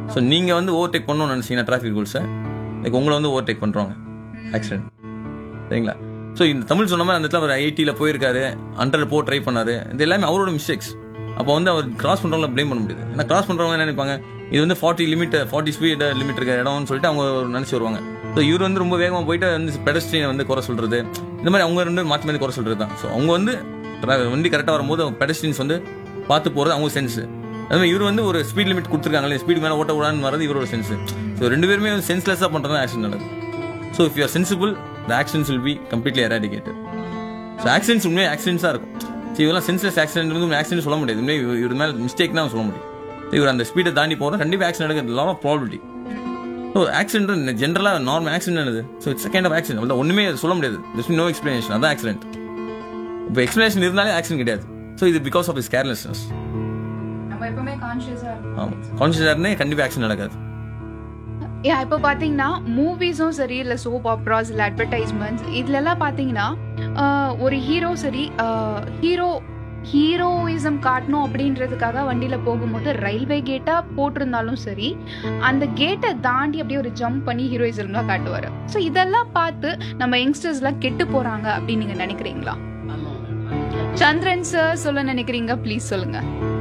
so நீங்கள் வந்து overtake பண்ணணும்னு நினச்சிங்கன்னா டிராஃபிக் ரூல்ஸை லைக் உங்களை வந்து ஓவர்டேக் பண்ணுறாங்க ஆக்சிடென்ட் சரிங்களா ஸோ இந்த தமிழ் சொன்ன மாதிரி அந்த இடத்துல அவர் ஐடியில் போயிருக்காரு ஹண்ட்ரட் போ ட்ரை பண்ணாரு இது எல்லாமே அவரோட மிஸ்டேக்ஸ் அப்போ வந்து அவர் கிராஸ் பண்ணுறவங்கள ப்ளேம் பண்ண முடியாது ஏன்னா கிராஸ் பண்ணுறவங்க என்ன நினைப்பாங்க இது வந்து forty limit forty speed limit இருக்க இடம்னு சொல்லிட்டு அவங்க நினச்சி வருவாங்க ஸோ இவர் வந்து ரொம்ப வேகமாக போயிட்டு வந்து பெடஸ்ட்ரியனை வந்து குறை சொல்கிறது இந்த மாதிரி அவங்க ரெண்டு மாற்றி மாற்றி குறை சொல்கிறது தான் ஸோ அவங்க வந்து tra- வண்டி கரெக்டாக வரும்போது பெடஸ்ட்ரியன்ஸ் வந்து பார்த்து போகிறது அவங்க சென்ஸ் அதுமாதிரி இவர் வந்து ஒரு ஸ்பீட் லிமிட் கொடுத்துருக்காங்களே ஸ்பீட் மேலே ஓட்ட விடான்னு வரது இவரோட சென்ஸ் ஸோ ரெண்டு பேருமே சென்ஸ்லெஸ்ஸாக பண்ணுறது ஆக்சிடென்ட் நடக்குது so if you're sensible the accidents will be completely eradicated so accidents உண்மையாக ஆக்சிடென்ட்ஸாக இருக்கும் சரி இதெல்லாம் சென்ஸ்லெஸ் ஆக்சிடென்ட் வந்து ஆக்சிடென்ட் சொல்ல முடியாது உண்மையாக இவர் இவர் மேலே மிஸ்டேக் தான் சொல்ல முடியும் So, இவர் அந்த ஸ்பீடை தாண்டி போகிறோம் கண்டிப்பாக ஆக்சிடென்ட் நடக்கிறது lot of probability so accident ஜென்ரலாக நார்மல் ஆக்சிடென்ட் என்னது so it's kind of accident அவ்வளோ ஒன்றுமே சொல்ல முடியாது ஜஸ்ட் நோ எக்ஸ்பிளனேஷன் அதான் ஆக்சிடென்ட் இப்போ எக்ஸ்பிளனேஷன் இருந்தாலே ஆக்சிடென்ட் கிடையாது ஸோ இது பிகாஸ் ஆஃப் இஸ் கேர்லெஸ்னஸ் நம்ம எப்பவுமே கான்ஷியஸா இருக்கணும் ஆமாம் கான்ஷியஸாக கண்டிப்பாக ஆக்சிடென்ட் நடக்காது யா இப்போ பார்த்தீங்கன்னா மூவிஸும் சரி இல்லை சோப் ஆப்ராஸ் இல்லை அட்வர்டைஸ்மெண்ட்ஸ் இதுலலாம் பார்த்தீங்கன்னா ஆஹ், ஒரு ஹீரோ சரி ஹீரோ ஹீரோயிசம் காட்டணும் அப்படின்றதுக்காக வண்டியில் போகும்போது ரயில்வே கேட்டாக போட்டிருந்தாலும் சரி அந்த கேட்டை தாண்டி அப்படியே ஒரு ஜம்ப் பண்ணி ஹீரோயிசம்லாம் காட்டுவார் ஸோ இதெல்லாம் பார்த்து நம்ம யங்ஸ்டர்ஸ்லாம் கெட்டு போகிறாங்க அப்படின்னு நீங்கள் நினைக்கிறீங்களா சந்திரன் சார் சொல்ல நினைக்கிறீங்க ப்ளீஸ் சொல்லுங்கள்